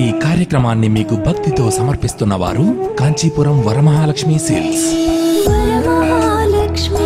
ఈ కార్యక్రమాన్ని మీకు భక్తితో సమర్పిస్తున్న వారు కాంచీపురం వరమహాలక్ష్మి సేల్స్ వరమహాలక్ష్మి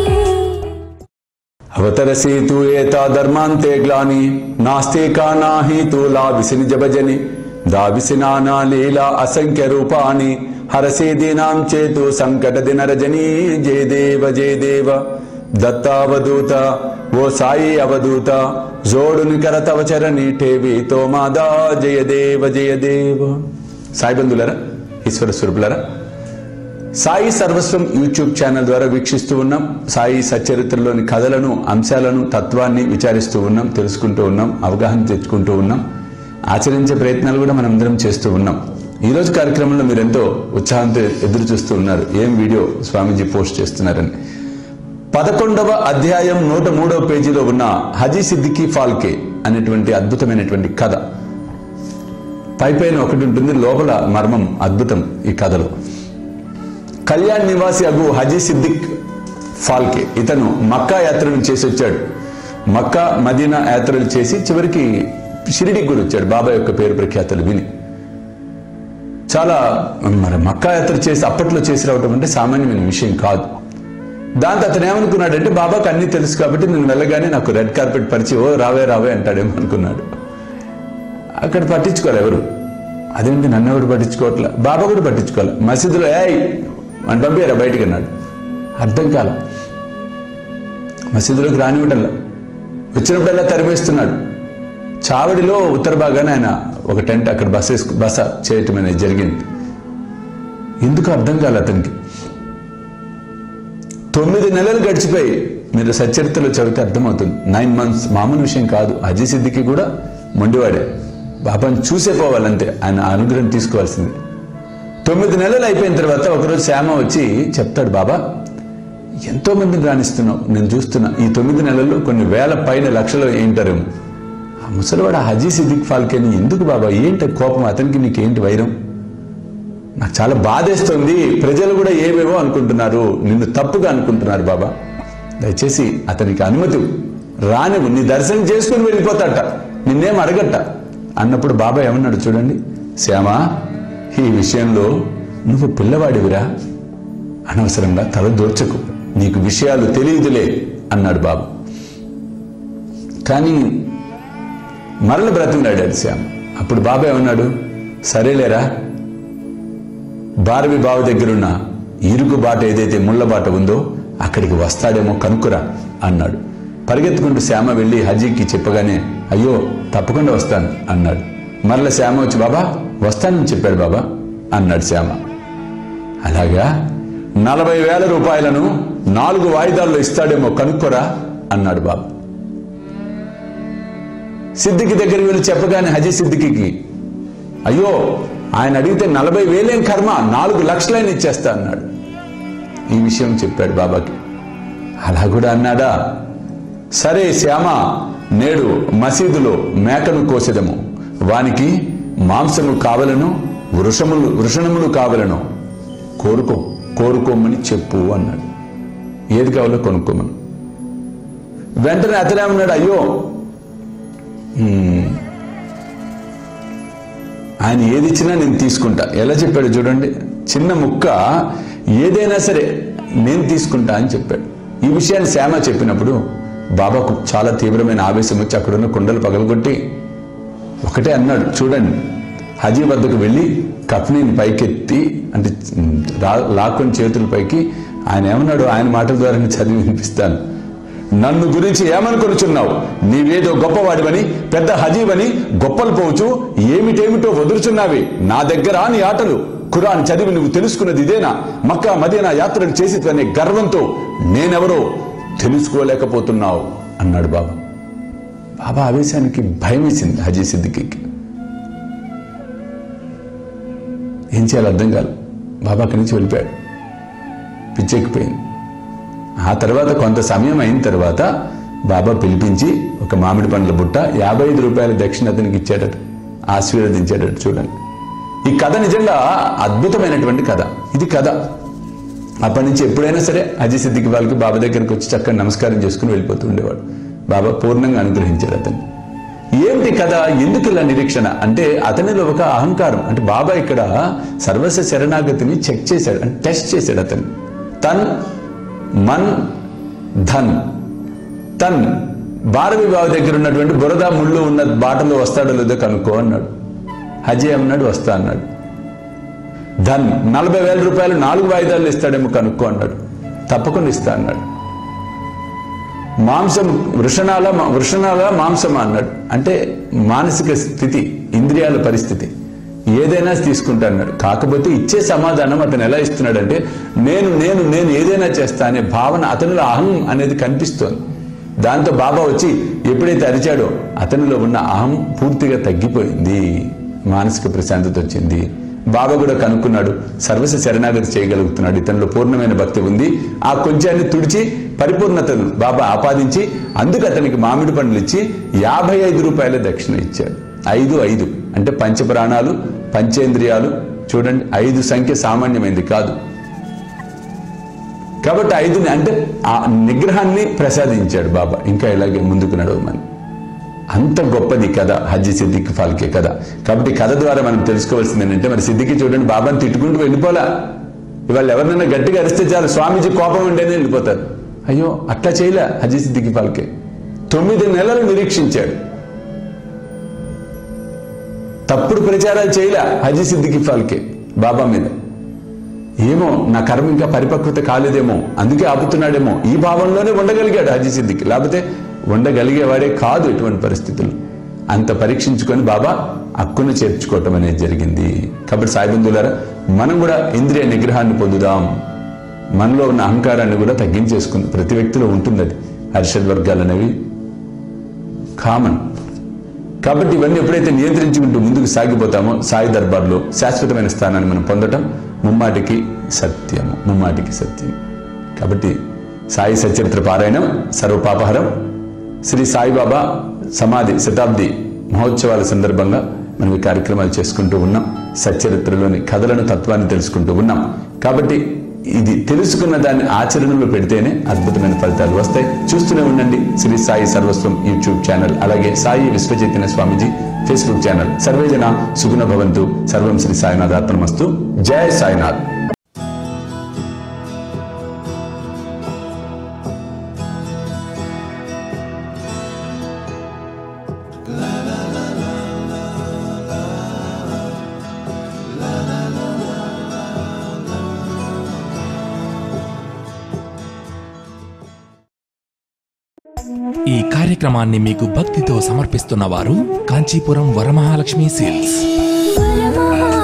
అవతరసి తు ఏతా ధర్మాంతే గ్లాని నాస్తే కా నాహి తు లావిసి నిజ భజని దావిసినానా లీలా అసంఖ్య రూపాని హరసే దీనాం చేతు సంకట దిన రజనీ జయ దేవ జయ దేవ దత్తావధూత ఓ సాయి అవధూత జోడుని కరతవ చరణి టేవి తో మాదా జయ దేవ జయ దేవ సాయి బంధులరా ఈశ్వర స్వరూపులరా సాయి సర్వస్వం యూట్యూబ్ ఛానల్ ద్వారా వీక్షిస్తూ ఉన్నాం సాయి సచరిత్రలోని కథలను అంశాలను తత్వాన్ని విచారిస్తూ ఉన్నాం తెలుసుకుంటూ ఉన్నాం అవగాహన తెచ్చుకుంటూ ఉన్నాం ఆచరించే ప్రయత్నాలు కూడా మనం అందరం చేస్తూ ఉన్నాం ఈ రోజు కార్యక్రమంలో మీరు ఎంతో ఉత్సాహంతో ఎదురు చూస్తూ ఉన్నారు ఏం వీడియో స్వామీజీ పోస్ట్ చేస్తున్నారని పదకొండవ అధ్యాయం నూట మూడవ పేజీలో ఉన్న హజీ సిద్దికి ఫాల్కే అనేటువంటి అద్భుతమైనటువంటి కథ పై పైన ఒకటి ఉంటుంది లోపల మర్మం అద్భుతం ఈ కథలో కళ్యాణ్ నివాసి అగు హజీ సిద్దిక్ ఫాల్కే ఇతను మక్కా యాత్రను చేసి వచ్చాడు మక్కా మదీనా యాత్రలు చేసి చివరికి షిరిడికి కూడా వచ్చాడు బాబా యొక్క పేరు ప్రఖ్యాతలు విని చాలా మరి మక్కా యాత్ర చేసి అప్పట్లో చేసి రావటం అంటే సామాన్యమైన విషయం కాదు దాంతో అతను ఏమనుకున్నాడంటే బాబాకు అన్ని తెలుసు కాబట్టి నేను వెళ్ళగానే నాకు రెడ్ కార్పెట్ పరిచి ఓ రావే రావే అంటాడేమో అనుకున్నాడు అక్కడ పట్టించుకోరు ఎవరు అదేంటి నన్ను ఎవరు పట్టించుకోవట్లే బాబా కూడా పట్టించుకోవాలి మసీదులో ఏయ్ అని పంపారా బయటికి అన్నాడు అర్థం కాల మసీదులోకి రానివ్వటంలా వచ్చినప్పుడల్లా తరిమేస్తున్నాడు చావడిలో ఉత్తర భాగాన ఆయన ఒక టెంట్ అక్కడ బస వేసుకు బస చేయటం అనేది జరిగింది ఎందుకు అర్థం కాలే అతనికి తొమ్మిది నెలలు గడిచిపోయి మీరు సచరిత్రలో చదివితే అర్థమవుతుంది నైన్ మంత్స్ మామూలు విషయం కాదు అజయ్ సిద్దికి కూడా మొండివాడే బాబాని చూసే పోవాలంతే ఆయన అనుగ్రహం తీసుకోవాల్సింది తొమ్మిది నెలలు అయిపోయిన తర్వాత ఒకరోజు శ్యామ వచ్చి చెప్తాడు బాబా ఎంతో మందిని రాణిస్తున్నావు నేను చూస్తున్నా ఈ తొమ్మిది నెలల్లో కొన్ని వేల పైన లక్షలు ఏంటారేమో ఆ ముసలివాడు ఆ హజీ సిద్దిక్ ఫాల్కేని ఎందుకు బాబా ఏంటి కోపం అతనికి నీకేంటి వైరం నాకు చాలా బాధేస్తుంది ప్రజలు కూడా ఏవేవో అనుకుంటున్నారు నిన్ను తప్పుగా అనుకుంటున్నారు బాబా దయచేసి అతనికి అనుమతి ఇవ్వు. రానివ్వు నీ దర్శనం చేసుకుని వెళ్ళిపోతాట నిన్నేం అడగట్ట అన్నప్పుడు బాబా ఏమన్నాడు చూడండి శ్యామా ఈ విషయంలో నువ్వు పిల్లవాడివిరా అనవసరంగా తల దోర్చకు నీకు విషయాలు తెలియదులే అన్నాడు బాబు కానీ మరల బ్రతిమలాడాడు శ్యామ అప్పుడు బాబా ఏమన్నాడు సరేలేరా భారవి బావ దగ్గరున్న ఇరుకు బాట ఏదైతే ముళ్ళ బాట ఉందో అక్కడికి వస్తాడేమో కనుక్కురా అన్నాడు పరిగెత్తుకుంటూ శ్యామ వెళ్ళి హజీకి చెప్పగానే అయ్యో తప్పకుండా వస్తాను అన్నాడు మరల శ్యామ వచ్చి బాబా వస్తానని చెప్పాడు బాబా అన్నాడు శ్యామ అలాగా నలభై వేల రూపాయలను నాలుగు వాయిదాల్లో ఇస్తాడేమో కనుక్కోరా అన్నాడు బాబా సిద్దికి దగ్గరికి వెళ్ళి చెప్పగానే హజీ సిద్దికి అయ్యో ఆయన అడిగితే నలభై వేలేం కర్మ నాలుగు లక్షలైన ఇచ్చేస్తా అన్నాడు ఈ విషయం చెప్పాడు బాబాకి అలా కూడా అన్నాడా సరే శ్యామ నేడు మసీదులో మేకను కోసెదము వానికి మాంసము కావలను వృషములు వృషణములు కావలను కోరుకో కోరుకోమని చెప్పు అన్నాడు ఏది కావాలో కొనుక్కోమని వెంటనే అతనేమన్నాడు అయ్యో ఆయన ఏది ఇచ్చినా నేను తీసుకుంటా ఎలా చెప్పాడు చూడండి చిన్న ముక్క ఏదైనా సరే నేను తీసుకుంటా అని చెప్పాడు ఈ విషయాన్ని శ్యామ చెప్పినప్పుడు బాబాకు చాలా తీవ్రమైన ఆవేశం వచ్చి అక్కడున్న కుండలు పగలగొట్టి ఒకటే అన్నాడు చూడండి హజీ వద్దకు వెళ్ళి కఫ్నీని పైకెత్తి అంటే రా- లాక్కొని చేతుల పైకి ఆయన ఏమన్నాడు ఆయన మాటల ద్వారా నేను చదివి వినిపిస్తాను నన్ను గురించి ఏమనుకొనుచున్నావు నీవేదో గొప్పవాడివని పెద్ద హజీవని గొప్పలు పోవచ్చు ఏమిటేమిటో వదులుచున్నావి నా దగ్గర నీ ఆటలు ఖురాన్ చదివి నువ్వు తెలుసుకున్నది ఇదేనా మక్కా మదీనా యాత్రలు చేసి అనే గర్వంతో నేనెవరో తెలుసుకోలేకపోతున్నావు అన్నాడు బాబా బాబా ఆవేశానికి భయం వేసింది హజీ సిద్దికి ఏం చేయాలో అర్థం కాదు బాబా అక్కడి నుంచి వెళ్ళిపోయాడు పిచ్చెక్కిపోయింది ఆ తర్వాత కొంత సమయం అయిన తర్వాత బాబా పిలిపించి ఒక మామిడి పండ్ల బుట్ట యాభై ఐదు రూపాయల దక్షిణ అతనికి ఇచ్చాడట ఆశీర్వదించాడట చూడండి ఈ కథ నిజంగా అద్భుతమైనటువంటి కథ ఇది కథ అప్పటి నుంచి ఎప్పుడైనా సరే అజయ్ సిద్దికి వాళ్ళకి బాబా దగ్గరికి వచ్చి చక్కగా నమస్కారం చేసుకుని వెళ్ళిపోతూ ఉండేవాడు బాబా పూర్ణంగా అనుగ్రహించాడు అతన్ని ఏంటి కదా ఎందుకు ఇలా నిరీక్షణ అంటే అతనిలో ఒక అహంకారం అంటే బాబా ఇక్కడ సర్వస్వ శరణాగతిని చెక్ చేశాడు అంటే టెస్ట్ చేశాడు అతను తన్ మన్ ధన్ తన్ భారవి బావ దగ్గర ఉన్నటువంటి బురద ముళ్ళు ఉన్న బాటలో వస్తాడో లేదో కనుక్కో అన్నాడు హజే అన్నాడు వస్తా అన్నాడు ధన్ నలభై వేల రూపాయలు నాలుగు వాయిదాలు ఇస్తాడేమో కనుక్కో అన్నాడు తప్పకుండా ఇస్తా అన్నాడు మాంసం వృషణాల వృషణాల మాంసం అన్నాడు అంటే మానసిక స్థితి ఇంద్రియాల పరిస్థితి ఏదైనా తీసుకుంటా అన్నాడు కాకపోతే ఇచ్చే సమాధానం అతను ఎలా ఇస్తున్నాడంటే నేను నేను నేను ఏదైనా చేస్తా అనే భావన అతనిలో అహం అనేది కనిపిస్తోంది దాంతో బాబా వచ్చి ఎప్పుడైతే అరిచాడో అతనిలో ఉన్న అహం పూర్తిగా తగ్గిపోయింది మానసిక ప్రశాంతత వచ్చింది బాబా కూడా కనుక్కున్నాడు సర్వస్వ శరణాగతి చేయగలుగుతున్నాడు ఇతనిలో పూర్ణమైన భక్తి ఉంది ఆ కొంచాన్ని తుడిచి పరిపూర్ణతను బాబా ఆపాదించి అందుకు అతనికి మామిడి పండ్లు ఇచ్చి యాభై ఐదు రూపాయల దక్షిణ ఇచ్చాడు ఐదు ఐదు అంటే పంచప్రాణాలు పంచేంద్రియాలు చూడండి ఐదు సంఖ్య సామాన్యమైంది కాదు కాబట్టి ఐదుని అంటే ఆ నిగ్రహాన్ని ప్రసాదించాడు బాబా ఇంకా ఇలాగే ముందుకు నడవమని అంత గొప్పది కథ హజ్జి సిద్దికి ఫాల్కే కథ కాబట్టి కథ ద్వారా మనం తెలుసుకోవాల్సింది ఏంటంటే మరి సిద్దికి చూడండి బాబాని తిట్టుకుంటూ వెళ్ళిపోలా ఇవాళ ఎవరినైనా గట్టిగా అరిస్తే చాలు స్వామీజీ కోపం ఉండేనే వెళ్ళిపోతారు అయ్యో అట్లా చేయలే హజ్జి సిద్దికి ఫాల్కే తొమ్మిది నెలలు నిరీక్షించాడు తప్పుడు ప్రచారాలు చేయలే హజీ సిద్దికి ఫాల్కే బాబా మీద ఏమో నా కర్మ ఇంకా పరిపక్వత కాలేదేమో అందుకే ఆపుతున్నాడేమో ఈ భావంలోనే ఉండగలిగాడు హజీ సిద్దికి లేకపోతే ఉండగలిగేవాడే కాదు ఎటువంటి పరిస్థితులు అంత పరీక్షించుకొని బాబా హక్కును చేర్చుకోవటం అనేది జరిగింది కాబట్టి సాయిబంధులారా మనం కూడా ఇంద్రియ నిగ్రహాన్ని పొందుదాం మనలో ఉన్న అహంకారాన్ని కూడా తగ్గించేసుకుంది ప్రతి వ్యక్తిలో ఉంటుంది అది హర్షడ్ వర్గాలు అనేవి కామన్ కాబట్టి ఇవన్నీ ఎప్పుడైతే నియంత్రించుకుంటూ ముందుకు సాగిపోతామో సాయి దర్బార్లో శాశ్వతమైన స్థానాన్ని మనం పొందటం ముమ్మాటికి సత్యము ముమ్మాటికి సత్యం కాబట్టి సాయి సచరిత్ర పారాయణం సర్వపాపహరం శ్రీ సాయిబాబా సమాధి శతాబ్ది మహోత్సవాల సందర్భంగా మనం ఈ కార్యక్రమాలు చేసుకుంటూ ఉన్నాం సచరిత్రలోని కథలను తత్వాన్ని తెలుసుకుంటూ ఉన్నాం కాబట్టి ఇది తెలుసుకున్న దాన్ని ఆచరణలో పెడితేనే అద్భుతమైన ఫలితాలు వస్తాయి చూస్తూనే ఉండండి శ్రీ సాయి సర్వస్వం యూట్యూబ్ ఛానల్ అలాగే సాయి విశ్వచైతన్య స్వామిజీ ఫేస్బుక్ ఛానల్ సర్వేజన సుగుణ భవంతు సర్వం శ్రీ సాయినాథ్ ఆత్మమస్తు జయ సాయినాథ్ ఈ కార్యక్రమాన్ని మీకు భక్తితో సమర్పిస్తున్న వారు కాంచీపురం వరమహాలక్ష్మి సేల్స్ వరమహా